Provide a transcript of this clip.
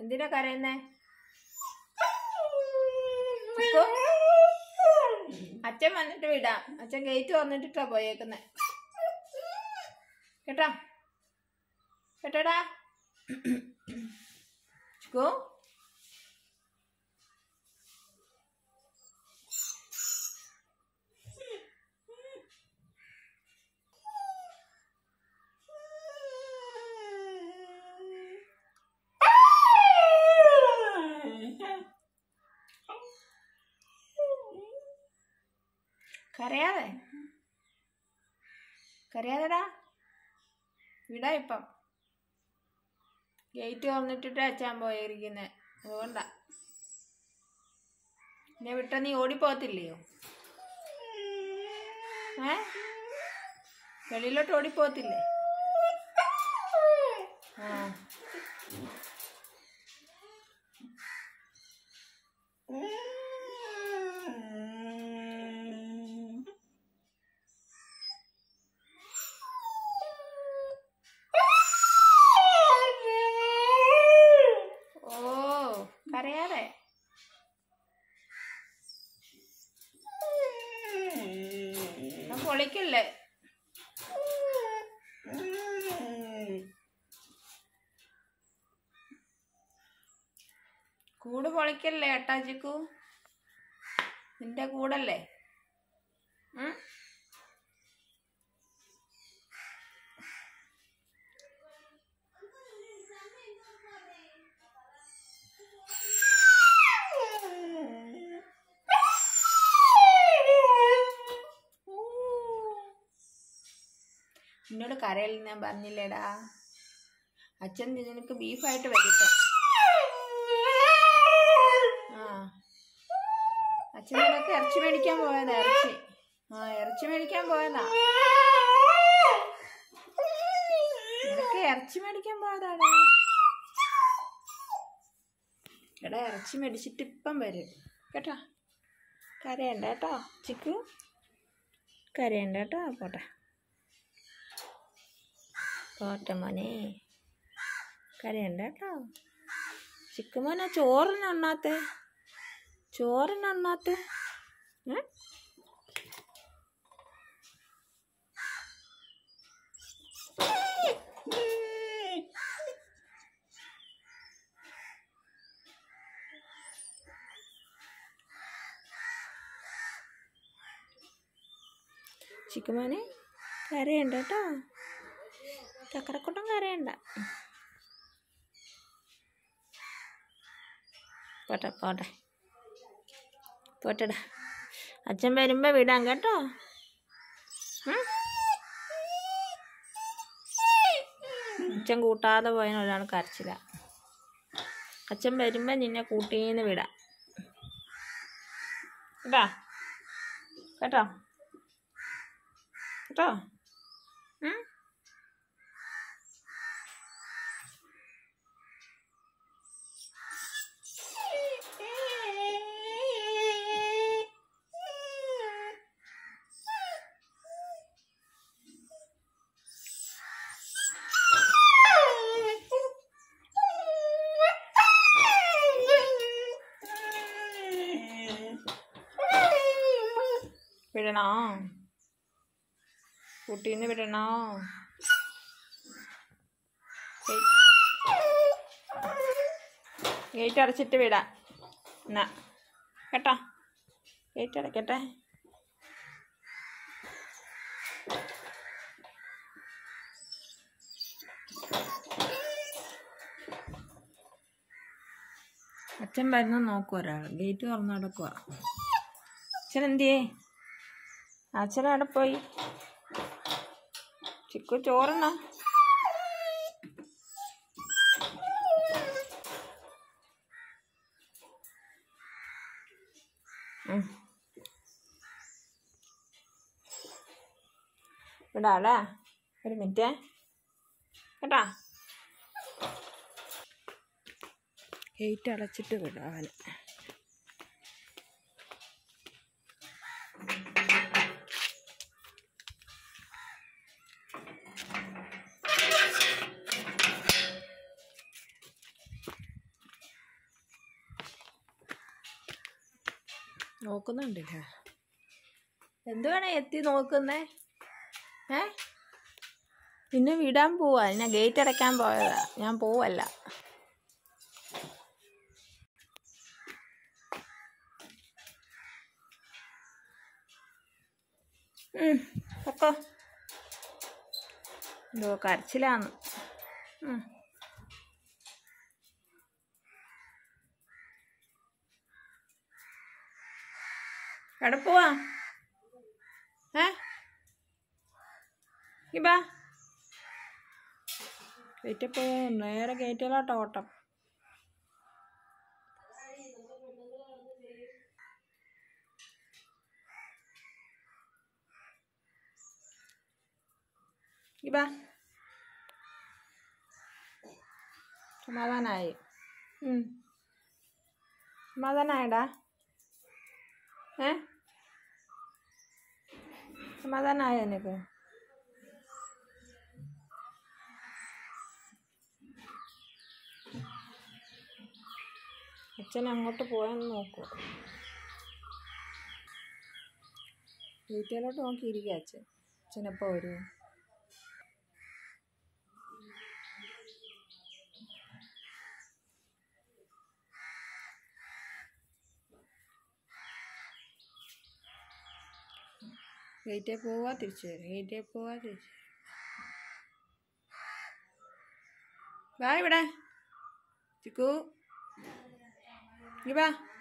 എന്തിനാ കരയുന്നേ ചിക്കു അച്ഛൻ വന്നിട്ട് വിടാം അച്ഛൻ ഗേറ്റ് വന്നിട്ടിട്ടാ പോയേക്കുന്നെ കേട്ടോ കേട്ടോടാ ചിക്കു കരയാതെ കരയാതെടാ വിടാ ഇപ്പം ഗേറ്റ് തുറന്നിട്ടിട്ട് അച്ഛൻ പോയിരിക്കുന്നത് അതുകൊണ്ടാ എന്നെ വിട്ട നീ ഓടിപ്പോകത്തില്ലയോ ഏ വെളിയിലോട്ട് ഓടിപ്പോകത്തില്ലേ ആ ഓ കരയാതെ എന്നാ പൊളിക്കല്ലേ കൂട് പൊളിക്കല്ലേ ഏട്ടാ ചിക്കു നിന്റെ കൂടല്ലേ ഉം? നിന്നോട് കരയിൽ ഞാൻ പറഞ്ഞില്ലേടാ അച്ഛൻ നിനക്ക് ബീഫായിട്ട് വരിക ആ അച്ഛൻ നിനക്ക് ഇറച്ചി മേടിക്കാൻ പോയതാ ഇറച്ചി ആ ഇറച്ചി മേടിക്കാൻ പോയതാ നിനക്ക് ഇറച്ചി മേടിക്കാൻ പോയതാടാ എടാ ഇറച്ചി മേടിച്ചിട്ട് ഇപ്പം വരും കേട്ടോ കരയണ്ട കേട്ടോ ചിക്കു കരയണ്ട കേട്ടോ പോട്ടെ പോട്ടെ മോനെ കരയണ്ട കേട്ടോ ചിക്കു മോനെ ചോറിനെണ്ണാത്തെ ചോറിനെണ്ണാത്തെ ഏ ചിക്കുമോനെ കരയണ്ട കേട്ടോ ചക്കരക്കുട്ടം കരയണ്ട പോട്ടെ പോട്ടെ പോട്ടെടാ അച്ഛൻ വരുമ്പോൾ വിടാം കേട്ടോ ഉം? അച്ഛൻ കൂട്ടാതെ പോയതിന് ഒരാൾ കരച്ചില്ല അച്ഛൻ വരുമ്പോൾ നിന്നെ കൂട്ടീന്ന് വിടാം കേട്ടോ കേട്ടോ കേട്ടോ ഉം? വിടണോ കുട്ടീന്ന് വിടണോ ഗേറ്റ് അടച്ചിട്ട് വിടാം എന്നാ കേട്ടോ ഗേറ്റ് അടയ്ക്കട്ടെ അച്ഛൻ വരുന്ന നോക്കും ഒരാൾ ഗേറ്റ് തുറന്നു കിടക്കുക അച്ഛൻ എന്തിയേ അച്ഛൻ അവിടെ പോയി ചിക്കു ചോറണ വിടാടാ ഒരു മിനിറ്റ് കേട്ടാ ഗേറ്റ് അടച്ചിട്ട് വിടാൻ നോക്കുന്നുണ്ടല്ലേ എന്തുവേണേ എത്തി നോക്കുന്നേ ഏ പിന്നെ വിടാൻ പോവാ ഞാൻ ഗേറ്റ് അടയ്ക്കാൻ പോയതാ ഞാൻ പോവല്ല ഉം, പൊക്കോ എന്തോ കരച്ചിലാന്ന് ഉം. എവിടെ പോവാ ഏ ഇബാ ഗേറ്റിൽ പോയി നേരെ ഗേറ്റിലോട്ട് ഓട്ടം ഇബാ സമാധാനായി ഉം. സമാധാനായടാ ഏ സമാധാനായോ നിനക്ക് അച്ഛൻ അങ്ങോട്ട് പോയെന്ന് നോക്കൂ വീട്ടിലോട്ട് നോക്കിയിരിക്കുക അച്ഛൻ അച്ഛനെപ്പോൾ വരും ഗേറ്റിൽ പോവാ തിരിച്ചു വരും ഗേറ്റിൽ പോവാ തിരിച്ചു വരും. വാ ഇവിടെ ചിക്കു ഇങ്ങ് വാ